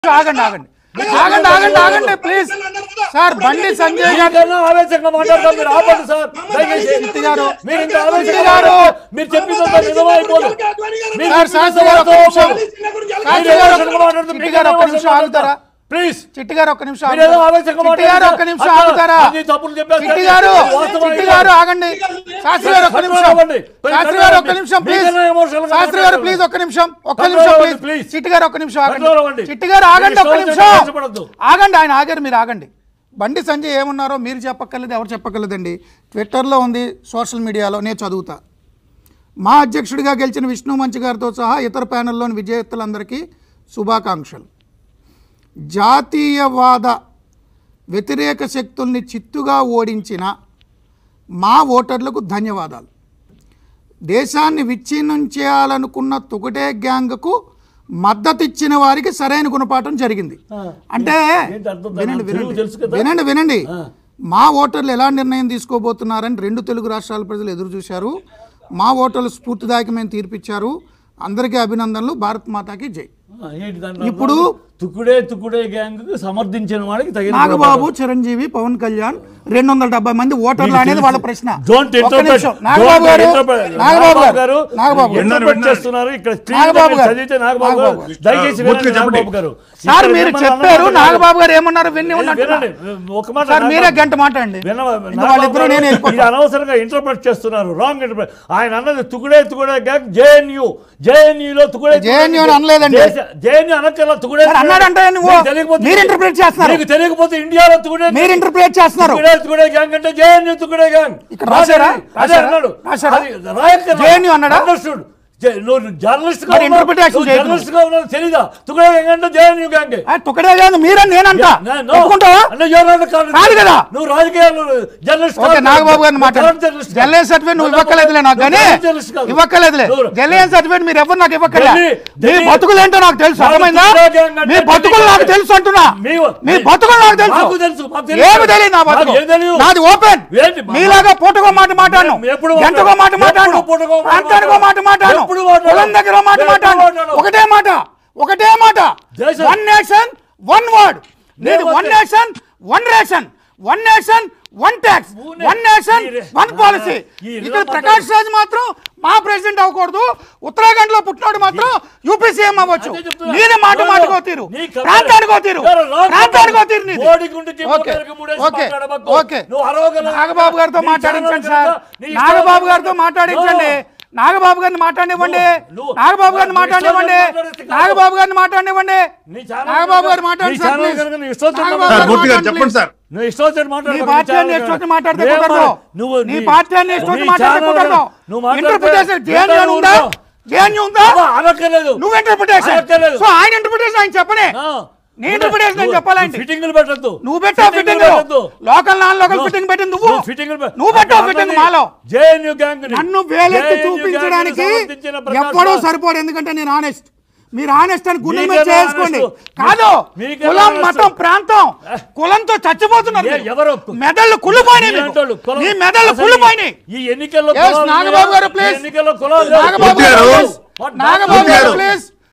ఆగండి ఆగండి ఆగండి ఆగండి ఆగండి ప్లీజ్ సార్ బండి సంజయ్ గారు మీకన్నా ఆవేశంగా మాట్లాడతాం మీరు ఆపండి సార్ దయచేసి చిట్టి గారు మీరు ఇంకా ఆవేశంగా చిట్టి గారు మీరు చెప్పిందంతా నిజమా అయిపోదు మీరు సార్ శాస్త్రి గారు ఒక్క నిమిషం శాస్త్రి గారు ఆవేశంగా మాట్లాడుతూ చిట్టి గారు ఒక్క నిమిషం ఆగుతారా ప్లీజ్ చిట్టి గారు ఒక్క నిమిషం మీరు ఏదో ఆగుతారా? ఆవేశంగా చిట్టి గారు ఒక్క నిమిషం మాట్లాడారు. ఆగుతారా అన్ని తప్పులు చెప్పేస్తారు. చిట్టి గారు వాస్తవం చిట్టి ఇది. గారు ఆగండి శాస్త్రి గారు ఒక్క కంట్రోల్ నిమిషం అవ్వండి. కొంచెం శాస్త్రి కంట్రోల్ గారు ఒక్క అవ్వండి. నిమిషం ప్లీజ్ మీకన్నా emotional గా శాస్త్రి గారు మాట్లాడరు. ప్లీజ్ ఒక్క నిమిషం ఒక్క కంట్రోల్ నిమిషం అవ్వండి, ప్లీజ్ ప్లీజ్. చిట్టి గారు ఒక్క నిమిషం కంట్రోల్ ఆగండి అవ్వండి. చిట్టి గారు ఆగండి మీరు ఒక్క ఇష్టం నిమిషం వచ్చినట్టు రెచ్చగొట్టొద్దు. ఆగండి ఆయన ఆగారు మీరు ఆగండి బండి సంజయ్ ఏమన్నారో మీరు చెప్పక్కర్లేదు ఎవరు చెప్పక్కర్లేదండి ట్విట్టర్లో ఉంది సోషల్ మీడియాలో నేను చదువుతా మా అధ్యక్షుడిగా గెలిచిన విష్ణు మంచి గారితో సహా ఇతర ప్యానెల్లోని విజేతలందరికీ శుభాకాంక్షలు జాతీయవాద వ్యతిరేక శక్తుల్ని చిత్తుగా ఓడించిన మా ఓటర్లకు ధన్యవాదాలు దేశాన్ని విచ్ఛిన్నం చేయాలనుకున్న తుగటే గ్యాంగ్కు మద్దతు ఇచ్చిన వారికి సరైన గుణపాఠం జరిగింది అంటే ఏంటి అర్థం? వినండి తెలుగు వినండి తెలుసు కదా? వినండి వినండి ఆ. మా ఓటర్లు ఎలా నిర్ణయం తీసుకోబోతున్నారని రెండు తెలుగు రాష్ట్రాల ప్రజలు ఎదురు చూశారు మా ఓటర్లు స్ఫూర్తిదాయకమైన తీర్పిచ్చారు అందరికీ అభినందనలు భారత్ మాతాకి జై ఆ, ఏంటి దాంట్లో ఇప్పుడు తుకుడే తుకుడే గ్యాంగ్ సమర్థించిన వాడికి తగిన నాగబాబు చిరంజీవి పవన్ కళ్యాణ్ రెండు వందల డెబ్బై మంది ఓటర్లు అనేది వాళ్ళ ప్రశ్న Don't ఒక్క interpret. నిమిషం. Don't నాగబాబు గారు interpret. నాగబాబు గారు నాగబాబు గారు interpret చేస్తున్నారు ఇక్కడ screen నాగబాబు మీద గారు. చదివితే నాగబాబు నాగబాబు గారు గారు. దయచేసి పూర్తిగా వినండి చెప్పండి. నాగబాబు గారు సార్ ఇక్కడ మీరు మిమ్మల్ని చెప్పారు అన్నమాట నాగబాబు గారు ఏమన్నారు విని కాదు. ఉన్నట్టున్నా. వినండి ఒక మాట సార్ మీరే నాగబాబు- గంట మాట్లాడండి వినవ- ఇంకా నాగబాబు వాళ్ళిద్దరూ గారు నేను ఇది వెళ్ళిపోతాను అనవసరంగా ఇంటర్ప్రెట్ చేస్తున్నారు రాంగ్ ఇంటర్ప్రెట్ ఆయన అన్నది తుకుడే తుకుడే గ్యాంగ్ జేఎన్యూ జేఎన్యూలో తుకుడే JNU అని అనలేదండి. జేఎన్యూ అనక్కర్లా తుకుడే మరి అన్నాడంటే నువ్వు- మీకు తెలియకపోతే- మీరు interpret చేస్తున్నారు. మీకు తెలియకపోతే ఇండియాలో తుకుడే మీరు ఇంటర్ప్రిట్ చేస్తున్నారు తుకుడే తుకుడే గ్యాంగ్ అంటే జేఎన్యూ తుకుడే గ్యాంగ్ ఇక్కడ రాశారా? అదే రాశారా? అన్నాడు రాశారా? అది రాయక్కర్లా. JNU అన్నాడా? Understood. జే- నువ్వు జర్నలిస్ట్ గా మరి ఉన్నావు. interpretation నువ్వు చేయకు. జర్నలిస్ట్ గా ఉన్నావు తెలీదా తుకుడే గ్యాంగ్ అంటే జేఎన్యూ గ్యాంగ్ ఆ, తొక్కడే కాదు మీరని నేనంట ఒప్పుకుంటావా కాదు కదా. నువ్వు రాజకీయాలు జర్నలిస్ట్ ఓకే కాదు. నాగబాబు గారిని నువ్వు మాట్లాడు కరెంట్ జర్నలిస్ట్ కాదు. జర్నలిస్ట్ సర్టిఫికేట్ నువ్వు నువ్వు ఇవ్వక్కర్లేదులే నాకు కానీ నువ్వు జర్నలిస్ట్ కాదు. ఇవ్వక్కర్లేదులే నువ్వు- జర్నలిస్ట్ సర్టిఫికేట్ మీరు ఎవరు నాకు ఇవ్వక్కర్లే ఢిల్లీ- మీ ఢిల్లీ- బతుకులేంటో నాకు తెలుసు నాకు అర్థమైందా తుక్కుడే గ్యాంగ్ అంటే మీ బతుకులు నాకు ఢిల్లీ- తెలుసు అంటున్నా మీ- మీ మీ- బతుకులు నాకు తెలుసు మాకు తెలుసు, మాకు తెలుసు. ఏమి తెలియదు నా బతుకు మాకు ఏం తెలియదు. నాది ఓపెన్ ఏంటి మా- మీలాగా పూటకో మాట మాట్లాడను మేము ఎప్పుడు ఎంతకో మాట మాట్లాడు? మాట్లాడను ఎప్పుడు పూటకో మాట ప్రాంతానికో మాట మాట్లాడను ఎప్పుడు మాట్లాడు? కులం దగ్గర మాట ఎప్పుడు మాట్లాడను మాట్లాడు? ఒకటే మాట ఒకటే మాట దేశం- వన్ నేషన్ వన్ వర్డ్ నేను నేను వన్ ఒకటే. Nation one ration one nation one tax మూనే- వన్ నేషన్ ఈ రే- వన్ పాలసీ ఈ ఇక్కడ రేవంత్ ప్రకాష్ రాజ్ మాత్రం మా ప్రెసిడెంట్ అవ్వకూడదు ఉత్తరాఖండ్ లో పుట్టినోడు మాత్రం యూపీ సీఎం అవ్వచ్చు అదే చెప్తున్నా. నీది మాట No, no. మాటకో తీరు నీ కబడ్డీ- ప్రాంతానికో తీరు ఎవరు రాంగ్ ప్రాంతానికో తీరు నీది మోడీ గుండెకి ఓకే మోటార్కి మూడేసి ఓకే మాట్లాడబాకు. ఓకే నువ్వు అరవగలవు. నాగబాబు గారితో నీ మాట్లాడించండి ఛానల్ సార్ కనుక నీ ఇష్టం నాగబాబు వచ్చినట్టు గారితో మాట్లాడించండి No. నాగబాబు గారిని మాట్లాడివ్వండి నువ్వు- నువ్వు- నాగబాబు గారిని నువ్వు మాట్లాడివ్వండి ఇష్టం వచ్చినట్టు మాట్లాడితే నాగబాబు గారిని మాట్లాడివ్వండి నీ ఛానల్ నాగబాబు గారు కనుక- మాట్లాడండి నీ సార్ ఛానల్ ప్లీజ్. కనుక నీ ఇష్టం వచ్చినట్టు నాగబాబు సార్ గారు మూర్తి గారు మాట్లాడండి చెప్పండి ప్లీజ్. సార్ నువ్వు ఇష్టం వచ్చినట్టు మాట్లాడు. నీ నీ పార్టీ ఛానల్ అన్ని ఇష్టం కనుక. వచ్చి మాట్లాడితే నువ్వు కుదరదు నువ్వు నీ పార్టీ అన్ని ఇష్టం వచ్చి నీ మాట్లాడితే ఛానల్ కుదరదు నువ్వు మాట్లాడితే ఇంటర్ప్రిటేషన్ జేఎన్యూ వెంటనే ఉందా ఊరుకో. జేఎన్యూ ఉందా అబ్బా, అనక్కర్లేదు నువ్వు ఇంటర్ప్రిటేషన్ అనక్కర్లేదు. సో ఆయన ఇంటర్ప్రిటేషన్ ఆయన చెప్పనే ఆ. నీ interpretation నువ్వు- చెప్పాలంటే. నువ్వు ఫిట్టింగులు పెట్టద్దు నువ్వు పెట్టావు fitting local non local fitting పెట్టింది నువ్వు నువ్వు పెట్టావు ఫిట్టింగ్ మాలో జేఎన్యూ గ్యాంగ్ నన్ను వేలెత్తి చూపించడానికి ఎప్పుడూ సరిపోడు ఎందుకంటే నేను ఆనెస్ట్ మీరు ఆనెస్ట్ అని గుండె మీద మీకేనా చేసుకోండి honest? కాదు మీకేనా కులం honest? మతం ప్రాంతం కులంతో చచ్చిపోతున్నారు ఏ, మీరు. ఎవరు? మెదళ్ళు కుళ్ళిపోయినాయి మీకు. మీలాంటోళ్ళు కులం- మీ మెదళ్ళు అసలు కుళ్ళిపోయినాయి ఈ ఎన్నికల్లో Yes, కులాలు నాగబాబు గారు, లేవు. please. ఈ ఎన్నికల్లో కులాలు లేవు. నాగబాబు గారు, గారు please. What నాగబాబు గారు. గారు ప్లీజ్